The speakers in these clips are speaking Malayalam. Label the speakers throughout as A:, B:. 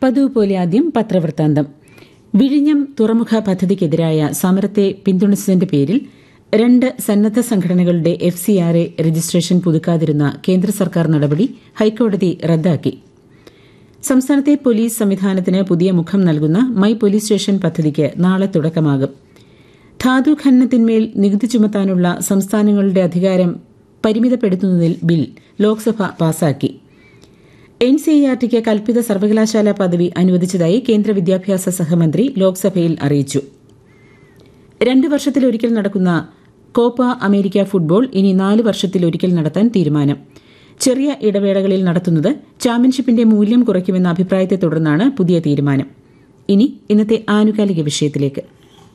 A: പതിവ് പോലെ ആദ്യം പത്രവൃത്താന്തം വിഴിഞ്ഞം തുറമുഖ പദ്ധതിക്കെതിരായ സമരത്തെ പിന്തുണച്ചതിന്റെ പേരിൽ രണ്ട് സന്നദ്ധ സംഘടനകളുടെ F C R A registration പുതുക്കാതിരുന്ന കേന്ദ്ര സർക്കാർ നടപടി ഹൈക്കോടതി റദ്ദാക്കി സംസ്ഥാനത്തെ പോലീസ് സംവിധാനത്തിന് പുതിയ മുഖം നൽകുന്ന മൈ പോലീസ് സ്റ്റേഷൻ പദ്ധതിക്ക് നാളെ തുടക്കമാകും ധാതു ഖനനത്തിന്മേൽ നികുതി ചുമത്താനുള്ള സംസ്ഥാനങ്ങളുടെ അധികാരം പരിമിതപ്പെടുത്തുന്നതിൽ ബിൽ ലോക്സഭ പാസാക്കി എൻ സി ആർ ടിക്ക് കൽപ്പിത സർവകലാശാല പദവി അനുവദിച്ചതായി കേന്ദ്ര വിദ്യാഭ്യാസ സഹമന്ത്രി ലോക്സഭയിൽ അറിയിച്ചു രണ്ട് വർഷത്തിലൊരിക്കൽ നടക്കുന്ന കോപ്പ അമേരിക്ക ഫുട്ബോൾ ഇനി നാല് വർഷത്തിലൊരിക്കൽ നടത്താൻ തീരുമാനം ചെറിയ ഇടവേളകളിൽ നടത്തുന്നത് ചാമ്പ്യൻഷിപ്പിന്റെ മൂല്യം കുറയ്ക്കുമെന്ന അഭിപ്രായത്തെ തുടർന്നാണ് പുതിയ തീരുമാനം ഇനി ഇന്നത്തെ ആനുകാലിക വിഷയത്തിലേക്ക്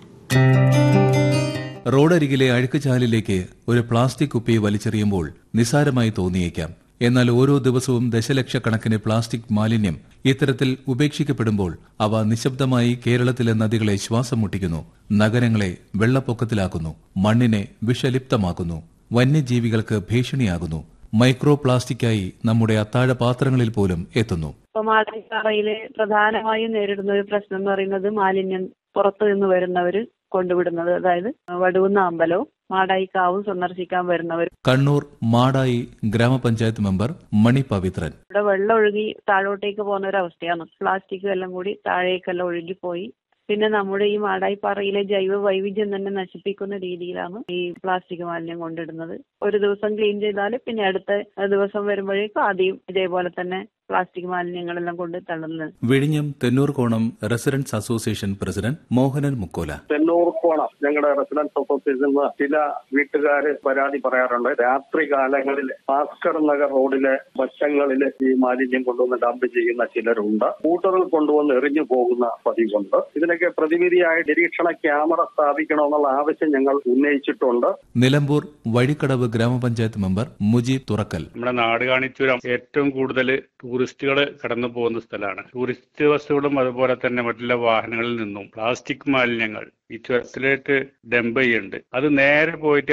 B: റോഡരികിലെ അഴുക്കുചാലിലേക്ക് ഒരു പ്ലാസ്റ്റിക് കുപ്പി വലിച്ചെറിയുമ്പോൾ നിസാരമായി തോന്നിയേക്കാം എന്നാൽ ഓരോ ദിവസവും ദശലക്ഷക്കണക്കിന് പ്ലാസ്റ്റിക് മാലിന്യം ഇത്തരത്തിൽ ഉപേക്ഷിക്കപ്പെടുമ്പോൾ അവ നിശബ്ദമായി കേരളത്തിലെ നദികളെ ശ്വാസം മുട്ടിക്കുന്നു നഗരങ്ങളെ വെള്ളപ്പൊക്കത്തിലാക്കുന്നു മണ്ണിനെ വിഷലിപ്തമാക്കുന്നു വന്യജീവികൾക്ക് ഭീഷണിയാകുന്നു മൈക്രോ പ്ലാസ്റ്റിക്കായി നമ്മുടെ അത്താഴ പാത്രങ്ങളിൽ പോലും എത്തുന്നു
C: ഇപ്പൊ മാടായിപ്പാറയില് പ്രധാനമായും നേരിടുന്ന ഒരു പ്രശ്നം എന്ന് പറയുന്നത് മാലിന്യം പുറത്തു നിന്ന് വരുന്നവര് കൊണ്ടുവിടുന്നത് അതായത് വടുവുന്ന അമ്പലവും മാടായിക്കാവും സന്ദർശിക്കാൻ വരുന്നവർ
B: കണ്ണൂർ മാടായി ഗ്രാമപഞ്ചായത്ത് മെമ്പർ മണി പവിത്രൻ
C: ഇവിടെ വെള്ളം ഒഴുകി താഴോട്ടേക്ക് പോകുന്ന ഒരു അവസ്ഥയാണ് പ്ലാസ്റ്റിക് എല്ലാം കൂടി താഴേക്കെല്ലാം ഒഴുകി പോയി പിന്നെ നമ്മുടെ ഈ മാടായിപ്പാറയിലെ ജൈവ വൈവിധ്യം തന്നെ നശിപ്പിക്കുന്ന രീതിയിലാണ് ഈ പ്ലാസ്റ്റിക് മാലിന്യം കൊണ്ടിടുന്നത് ഒരു ദിവസം ക്ലീൻ ചെയ്താൽ പിന്നെ അടുത്ത ദിവസം വരുമ്പോഴേക്കും ആദ്യം ഇതേപോലെ തന്നെ പ്ലാസ്റ്റിക് മാലിന്യങ്ങളെല്ലാം കൊണ്ട് തള്ളുന്നത്
B: വിഴിഞ്ഞം Thennoorkonam residence association president Mohanan Mukkola
D: Thennoorkonam ഞങ്ങളുടെ റെസിഡൻസ് അസോസിയേഷനിൽ ചില വീട്ടുകാര് പരാതി പറയാറുണ്ട് രാത്രി കാലങ്ങളിൽ ഭാസ്കർ നഗർ റോഡിലെ വശങ്ങളിൽ ഈ മാലിന്യം കൊണ്ടുവന്ന് ഡംപ് ചെയ്യുന്ന ചിലരുണ്ട് സ്കൂട്ടറിൽ കൊണ്ടുവന്ന് എറിഞ്ഞു പോകുന്ന പതിവുണ്ട് ഇതിനൊക്കെ പ്രതിവിധിയായി നിരീക്ഷണ ക്യാമറ സ്ഥാപിക്കണമെന്നുള്ള ആവശ്യം ഞങ്ങൾ ഉന്നയിച്ചിട്ടുണ്ട്
B: നിലമ്പൂർ വഴിക്കടവ് ഗ്രാമപഞ്ചായത്ത് മെമ്പർ മുജീബ് തുറക്കൽ
E: നമ്മുടെ നാട് കാണിച്ചുരം ഏറ്റവും കൂടുതൽ ടൂറിസ്റ്റുകൾ കടന്നു പോകുന്ന സ്ഥലമാണ് ടൂറിസ്റ്റ് ബസ്സുകളും അതുപോലെ തന്നെ മറ്റുള്ള വാഹനങ്ങളിൽ നിന്നും പ്ലാസ്റ്റിക് മാലിന്യങ്ങൾ ഈ ചുരത്തിലേക്ക് ഡംപ് ചെയ്യുന്നുണ്ട് അത് നേരെ പോയിട്ട്